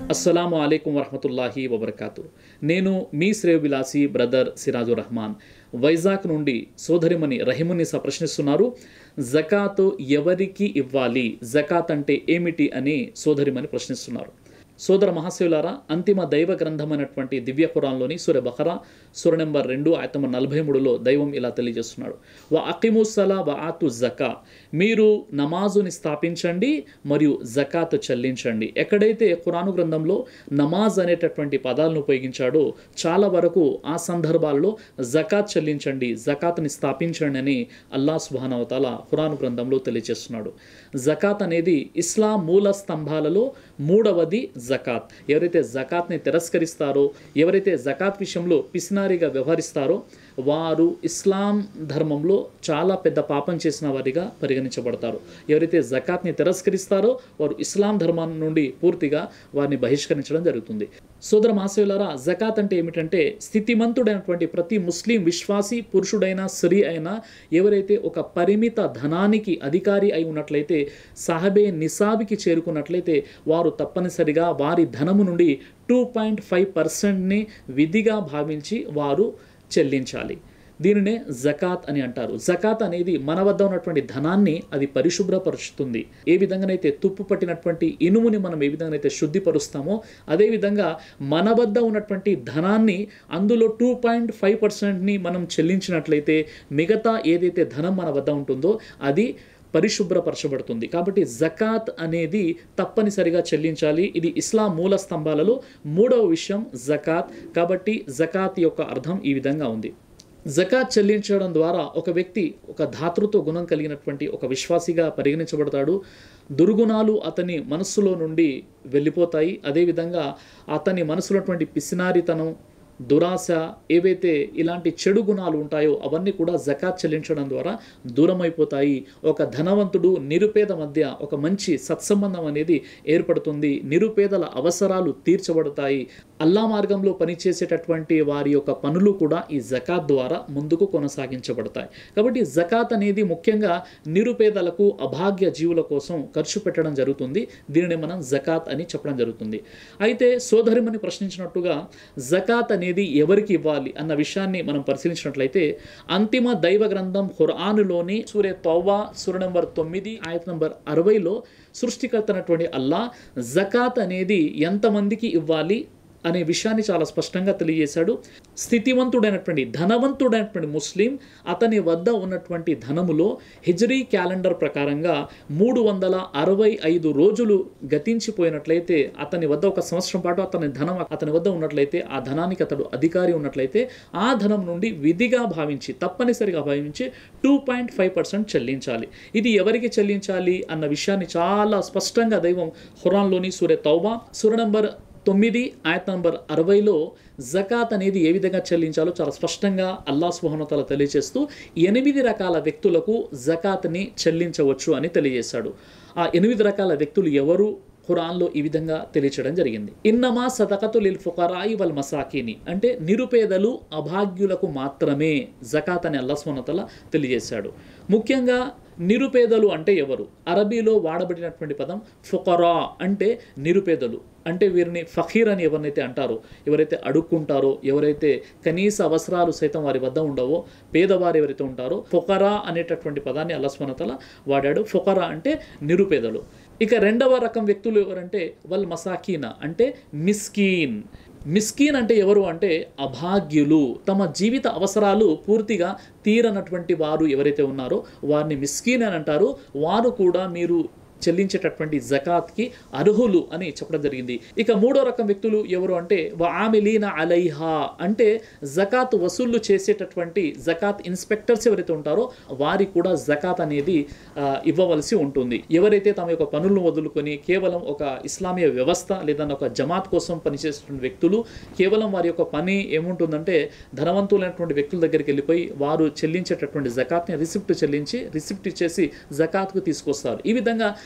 అస్సలాము అలైకుం వరహమతుల్లాహి వబర్కాతు నేను మీ శ్రేవ్ విలాసి బ్రదర్ సిరాజుర్ రహమాన్ వైజాగ్ నుండి సోదరిమణి రహిమునిసా ప్రశ్నిస్తున్నారు జకాత్ ఎవరికి ఇవ్వాలి జకాత్ అంటే ఏమిటి అని సోదరిమణి ప్రశ్నిస్తున్నారు సోదర మహాశివులారా అంతిమ దైవ గ్రంథమైనటువంటి దివ్య ఖురాన్లోని సూర్య బహరా సూర నెంబర్ రెండు ఆయత నెంబర్ నలభై మూడులో దైవం ఇలా తెలియజేస్తున్నాడు వ అకిముసలా వ ఆతు జకా మీరు నమాజుని స్థాపించండి మరియు జకాత్ చెల్లించండి ఎక్కడైతే ఖురాను గ్రంథంలో నమాజ్ అనేటటువంటి పదాలను ఉపయోగించాడో చాలా వరకు ఆ సందర్భాల్లో జకాత్ చెల్లించండి జకాత్ని స్థాపించండి అని అల్లా సుబానవతాల ఖురాను గ్రంథంలో తెలియజేస్తున్నాడు జకాత్ అనేది ఇస్లాం మూల స్తంభాలలో మూడవది జకాత్ ఎవరైతే జకాత్ని తిరస్కరిస్తారో ఎవరైతే జకాత్ విషయంలో పిసినారిగా వ్యవహరిస్తారో వారు ఇస్లాం ధర్మంలో చాలా పెద్ద పాపం చేసిన వారిగా పరిగణించబడతారు ఎవరైతే జకాత్ని తిరస్కరిస్తారో వారు ఇస్లాం ధర్మం నుండి పూర్తిగా వారిని బహిష్కరించడం జరుగుతుంది సోదర మహాశయులారా జకాత్ అంటే ఏమిటంటే స్థితిమంతుడైనటువంటి ప్రతి ముస్లిం విశ్వాసి పురుషుడైనా స్త్రీ అయినా ఎవరైతే ఒక పరిమిత ధనానికి అధికారి అయి ఉన్నట్లయితే సాహబే నిసాబికి చేరుకున్నట్లయితే వారు తప్పనిసరిగా వారి ధనము నుండి టూ పాయింట్ ఫైవ్ పర్సెంట్ని విధిగా భావించి వారు చెల్లించాలి దీనినే జకాత్ అని అంటారు జకాత్ అనేది మన వద్ద ఉన్నటువంటి ధనాన్ని అది పరిశుభ్రపరుచుతుంది ఏ విధంగానైతే తుప్పు పట్టినటువంటి ఇనుముని మనం ఏ విధంగానైతే శుద్ధిపరుస్తామో అదేవిధంగా మన వద్ద ఉన్నటువంటి ధనాన్ని అందులో టూ పాయింట్ ఫైవ్ పర్సెంట్ని మనం చెల్లించినట్లయితే మిగతా ఏదైతే ధనం మన వద్ద ఉంటుందో అది పరిశుభ్రపరచబడుతుంది కాబట్టి జకాత్ అనేది తప్పనిసరిగా చెల్లించాలి ఇది ఇస్లాం మూల స్తంభాలలో మూడవ విషయం జకాత్ కాబట్టి జకాత్ యొక్క అర్థం ఈ విధంగా ఉంది జకాత్ చెల్లించడం ద్వారా ఒక వ్యక్తి ఒక ధాతృత్వ గుణం కలిగినటువంటి ఒక విశ్వాసిగా పరిగణించబడతాడు దుర్గుణాలు అతని మనస్సులో నుండి వెళ్ళిపోతాయి అదేవిధంగా అతని మనసులో ఉన్నటువంటి పిసినారితనం దురాశ ఏవైతే ఇలాంటి చెడు గుణాలు ఉంటాయో అవన్నీ కూడా జకాత్ చెల్లించడం ద్వారా దూరం అయిపోతాయి ఒక ధనవంతుడు నిరుపేద మధ్య ఒక మంచి సత్సంబంధం అనేది ఏర్పడుతుంది నిరుపేదల అవసరాలు తీర్చబడతాయి అల్లా మార్గంలో పనిచేసేటటువంటి వారి యొక్క పనులు కూడా ఈ జకాత్ ద్వారా ముందుకు కొనసాగించబడతాయి కాబట్టి జకాత్ అనేది ముఖ్యంగా నిరుపేదలకు అభాగ్య జీవుల కోసం ఖర్చు పెట్టడం జరుగుతుంది దీనిని మనం జకాత్ అని చెప్పడం జరుగుతుంది అయితే సోదరిమని ప్రశ్నించినట్టుగా జకాత్ అనేది ఎవరికి ఇవ్వాలి అన్న విషయాన్ని మనం పరిశీలించినట్లయితే అంతిమ దైవ గ్రంథం ఖురానులోని సూర్య తౌవా సూర్య నంబర్ తొమ్మిది ఆయత నంబర్ అరవైలో సృష్టికర్త అయినటువంటి అల్లా జకాత్ అనేది ఎంతమందికి ఇవ్వాలి అనే విషయాన్ని చాలా స్పష్టంగా తెలియజేశాడు స్థితివంతుడైనటువంటి ధనవంతుడైనటువంటి ముస్లిం అతని వద్ద ఉన్నటువంటి ధనములో హిజరీ క్యాలెండర్ ప్రకారంగా మూడు వందల అరవై ఐదు రోజులు గతించిపోయినట్లయితే అతని వద్ద ఒక సంవత్సరం పాటు అతని ధనం అతని వద్ద ఉన్నట్లయితే ఆ ధనానికి అతడు అధికారి ఉన్నట్లయితే ఆ ధనం నుండి విధిగా భావించి తప్పనిసరిగా భావించి టూ పాయింట్ ఫైవ్ పర్సెంట్ చెల్లించాలి ఇది ఎవరికి చెల్లించాలి అన్న విషయాన్ని చాలా స్పష్టంగా దైవం ఖురాన్లోని సూర్య తౌబా సూర్య నంబర్ తొమ్మిది ఆయత నంబర్ అరవైలో జకాత్ అనేది ఏ విధంగా చెల్లించాలో చాలా స్పష్టంగా అల్లా సుహనతల తెలియజేస్తూ ఎనిమిది రకాల వ్యక్తులకు జకాత్ని చెల్లించవచ్చు అని తెలియజేశాడు ఆ ఎనిమిది రకాల వ్యక్తులు ఎవరు ఖురాన్లో ఈ విధంగా తెలియచేయడం జరిగింది ఇన్నమా సదకతు లిల్ ఫుకరాయి వల్ మసాకీని అంటే నిరుపేదలు అభాగ్యులకు మాత్రమే జకాత్ అని అల్లా సుహనతల తెలియజేశాడు ముఖ్యంగా నిరుపేదలు అంటే ఎవరు అరబీలో వాడబడినటువంటి పదం ఫుకరా అంటే నిరుపేదలు అంటే వీరిని ఫకీర్ అని ఎవరినైతే అంటారో ఎవరైతే అడుక్కుంటారో ఎవరైతే కనీస అవసరాలు సైతం వారి వద్ద ఉండవో పేదవారు ఎవరైతే ఉంటారో ఫొకరా అనేటటువంటి పదాన్ని అల్లస్మనతల వాడాడు ఫొకరా అంటే నిరుపేదలు ఇక రెండవ రకం వ్యక్తులు ఎవరంటే వల్ మసాకీనా అంటే మిస్కీన్ మిస్కీన్ అంటే ఎవరు అంటే అభాగ్యులు తమ జీవిత అవసరాలు పూర్తిగా తీరనటువంటి వారు ఎవరైతే ఉన్నారో వారిని మిస్కీన్ అని అంటారు వారు కూడా మీరు చెల్లించేటటువంటి జకాత్కి అర్హులు అని చెప్పడం జరిగింది ఇక మూడో రకం వ్యక్తులు ఎవరు అంటే ఆమిలీన అలైహా అంటే జకాత్ వసూళ్లు చేసేటటువంటి జకాత్ ఇన్స్పెక్టర్స్ ఎవరైతే ఉంటారో వారికి కూడా జకాత్ అనేది ఆ, ఇవ్వవలసి ఉంటుంది ఎవరైతే తమ యొక్క పనులను వదులుకొని కేవలం ఒక ఇస్లామీయ వ్యవస్థ లేదా ఒక జమాత్ కోసం పనిచేసేటువంటి వ్యక్తులు కేవలం వారి యొక్క పని ఏముంటుందంటే ధనవంతులైనటువంటి వ్యక్తుల దగ్గరికి వెళ్ళిపోయి వారు చెల్లించేటటువంటి జకాత్ని రిసిప్ట్ చెల్లించి రిసిప్ట్ ఇచ్చేసి జకాత్కు తీసుకొస్తారు ఈ విధంగా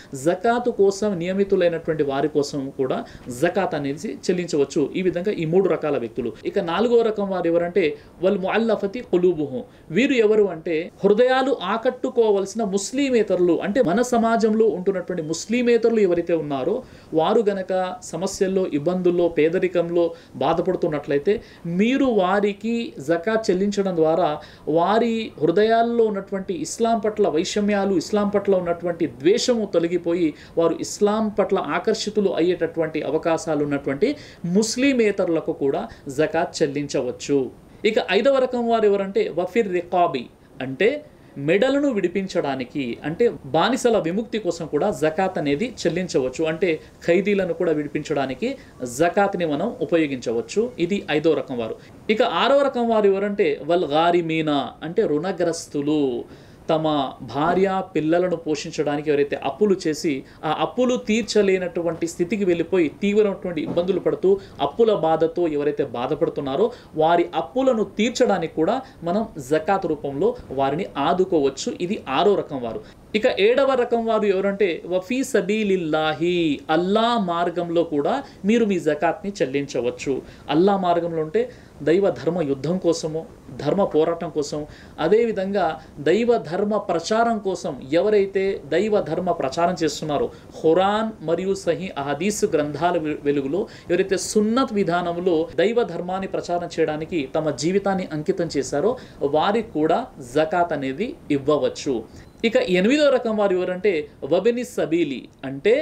జకాతు కోసం నియమితులైనటువంటి వారి కోసం కూడా జకాత్ అనేది చెల్లించవచ్చు ఈ విధంగా ఈ మూడు రకాల వ్యక్తులు ఇక నాలుగవ రకం వారు ఎవరంటే వల్ ముఅల్లఫతి కులూబుహు వీరు ఎవరు అంటే హృదయాలు ఆకట్టుకోవలసిన ముస్లిమేతరులు అంటే మన సమాజంలో ఉంటున్నటువంటి ముస్లిమేతరులు ఎవరైతే ఉన్నారో వారు గనక సమస్యల్లో ఇబ్బందుల్లో పేదరికంలో బాధపడుతున్నట్లయితే మీరు వారికి జకాత్ చెల్లించడం ద్వారా వారి హృదయాల్లో ఉన్నటువంటి ఇస్లాం పట్ల వైషమ్యాలు ఇస్లాం పట్ల ఉన్నటువంటి ద్వేషము తొలగిపోయి వారు ఇస్లాం పట్ల ఆకర్షితులు అయ్యేటటువంటి అవకాశాలు ఉన్నటువంటి ముస్లిమేతరులకు కూడా జకాత్ చెల్లించవచ్చు ఇక ఐదవ రకం వారు ఎవరంటే వఫిర్ రికాబి అంటే మెడలను విడిపించడానికి అంటే బానిసల విముక్తి కోసం కూడా జకాత్ అనేది చెల్లించవచ్చు అంటే ఖైదీలను కూడా విడిపించడానికి జకాత్ని మనం ఉపయోగించవచ్చు ఇది ఐదో రకం వారు ఇక ఆరో రకం వారు ఎవరంటే వల్ గారిమీనా అంటే రుణగ్రస్తులు తమ భార్య పిల్లలను పోషించడానికి ఎవరైతే అప్పులు చేసి ఆ అప్పులు తీర్చలేనటువంటి స్థితికి వెళ్ళిపోయి తీవ్రమైనటువంటి ఇబ్బందులు పడుతూ అప్పుల బాధతో ఎవరైతే బాధపడుతున్నారో వారి అప్పులను తీర్చడానికి కూడా మనం జకాత్ రూపంలో వారిని ఆదుకోవచ్చు ఇది ఆరో రకం వారు ఇక ఏడవ రకం వారు ఎవరంటే వఫీ సబీలిల్లాహి అల్లా మార్గంలో కూడా మీరు మీ జకాత్ని చెల్లించవచ్చు అల్లా మార్గంలో ఉంటే దైవ ధర్మ యుద్ధం కోసము ధర్మ పోరాటం కోసం అదేవిధంగా దైవ ధర్మ ప్రచారం కోసం ఎవరైతే దైవ ధర్మ ప్రచారం చేస్తున్నారో ఖురాన్ మరియు సహీ అహదీస్ గ్రంథాల వె- వెలుగులో ఎవరైతే సున్నత్ విధానంలో దైవ ధర్మాన్ని ప్రచారం చేయడానికి తమ జీవితాన్ని అంకితం చేశారో వారికి కూడా జకాత్ అనేది ఇవ్వవచ్చు ఇక ఎనిమిదో రకం వారు ఎవరంటే వబిని సబీలి అంటే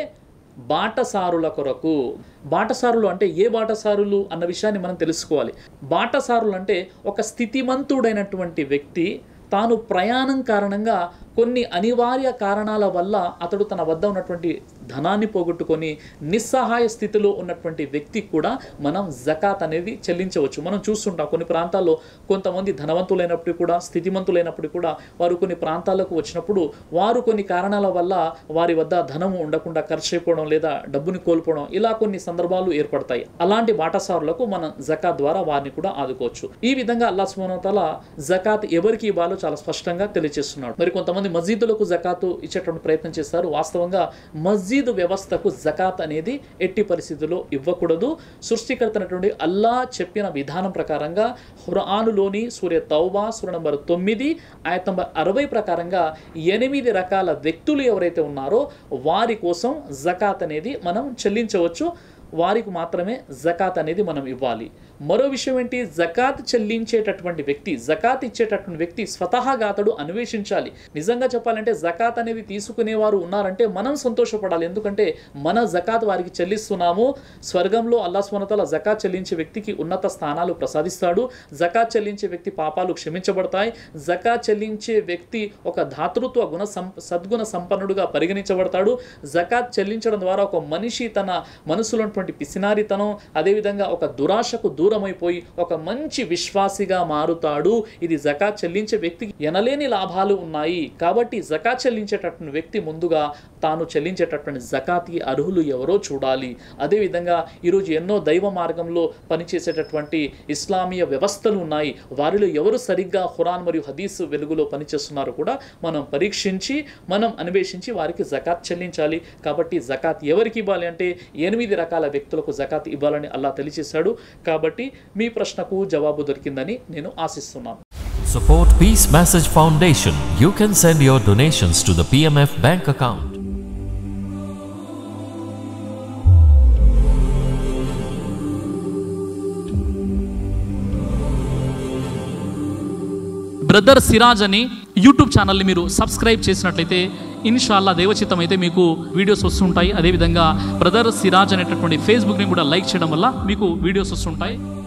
బాటసారుల కొరకు బాటసారులు అంటే ఏ బాటసారులు అన్న విషయాన్ని మనం తెలుసుకోవాలి బాటసారులు అంటే ఒక స్థితిమంతుడైనటువంటి వ్యక్తి తాను ప్రయాణం కారణంగా కొన్ని అనివార్య కారణాల వల్ల అతడు తన వద్ద ఉన్నటువంటి ధనాన్ని పోగొట్టుకొని నిస్సహాయ స్థితిలో ఉన్నటువంటి వ్యక్తి కూడా మనం జకాత్ అనేది చెల్లించవచ్చు మనం చూస్తుంటాం కొన్ని ప్రాంతాల్లో కొంతమంది ధనవంతులైనప్పుడు కూడా స్థితిమంతులైనప్పుడు కూడా వారు కొన్ని ప్రాంతాలకు వచ్చినప్పుడు వారు కొన్ని కారణాల వల్ల వారి వద్ద ధనము ఉండకుండా ఖర్చు అయిపోవడం లేదా డబ్బుని కోల్పోవడం ఇలా కొన్ని సందర్భాలు ఏర్పడతాయి అలాంటి బాటసారులకు మనం జకాత్ ద్వారా వారిని కూడా ఆదుకోవచ్చు ఈ విధంగా అల్లా సుమనతల జకాత్ ఎవరికి ఇవ్వాలో చాలా స్పష్టంగా తెలియజేస్తున్నాడు మరి కొంతమంది మస్జిదులకు జకాతు ఇచ్చేటువంటి ప్రయత్నం చేస్తారు వాస్తవంగా మస్జిద్ వ్యవస్థకు జకాత్ అనేది ఎట్టి పరిస్థితుల్లో ఇవ్వకూడదు సృష్టికర్త అయినటువంటి అల్లా చెప్పిన విధానం ప్రకారంగా హురానులోని సూర్య తౌబా సూర్య నంబర్ తొమ్మిది ఆయత నంబర్ అరవై ప్రకారంగా ఎనిమిది రకాల వ్యక్తులు ఎవరైతే ఉన్నారో వారి కోసం జకాత్ అనేది మనం చెల్లించవచ్చు వారికి మాత్రమే జకాత్ అనేది మనం ఇవ్వాలి మరో విషయం ఏంటి జకాత్ చెల్లించేటటువంటి వ్యక్తి జకాత్ ఇచ్చేటటువంటి వ్యక్తి స్వతహాగా అతడు అన్వేషించాలి నిజంగా చెప్పాలంటే జకాత్ అనేది తీసుకునేవారు ఉన్నారంటే మనం సంతోషపడాలి ఎందుకంటే మన జకాత్ వారికి చెల్లిస్తున్నాము స్వర్గంలో అల్లా స్వనతల జకాత్ చెల్లించే వ్యక్తికి ఉన్నత స్థానాలు ప్రసాదిస్తాడు జకాత్ చెల్లించే వ్యక్తి పాపాలు క్షమించబడతాయి జకాత్ చెల్లించే వ్యక్తి ఒక ధాతృత్వ గుణ సం సద్గుణ సంపన్నుడుగా పరిగణించబడతాడు జకాత్ చెల్లించడం ద్వారా ఒక మనిషి తన మనసులో ఉన్నటువంటి పిసినారితనం అదేవిధంగా ఒక దురాశకు దూరమైపోయి ఒక మంచి విశ్వాసిగా మారుతాడు ఇది జకాత్ చెల్లించే వ్యక్తికి ఎనలేని లాభాలు ఉన్నాయి కాబట్టి జకాత్ చెల్లించేటటువంటి వ్యక్తి ముందుగా తాను చెల్లించేటటువంటి జకాత్కి అర్హులు ఎవరో చూడాలి అదేవిధంగా ఈరోజు ఎన్నో దైవ మార్గంలో పనిచేసేటటువంటి ఇస్లామీయ వ్యవస్థలు ఉన్నాయి వారిలో ఎవరు సరిగ్గా ఖురాన్ మరియు హదీస్ వెలుగులో పనిచేస్తున్నారో కూడా మనం పరీక్షించి మనం అన్వేషించి వారికి జకాత్ చెల్లించాలి కాబట్టి జకాత్ ఎవరికి ఇవ్వాలి అంటే ఎనిమిది రకాల వ్యక్తులకు జకాత్ ఇవ్వాలని అల్లా తెలియచేశాడు కాబట్టి మీ ప్రశ్నకు జవాబు దొరికిందని నేను ఆశిస్తున్నాను Support Peace Message Foundation. You can send your donations to the PMF bank account. Brother Siraj అని యూట్యూబ్ ఛానల్ని మీరు సబ్స్క్రైబ్ చేసినట్లయితే ఇన్షాల్లా దేవచిత్తం అయితే మీకు వీడియోస్ వస్తుంటాయి అదేవిధంగా బ్రదర్ సిరాజ్ అనేటటువంటి ఫేస్బుక్ని కూడా లైక్ చేయడం వల్ల మీకు వీడియోస్ వస్తుంటాయి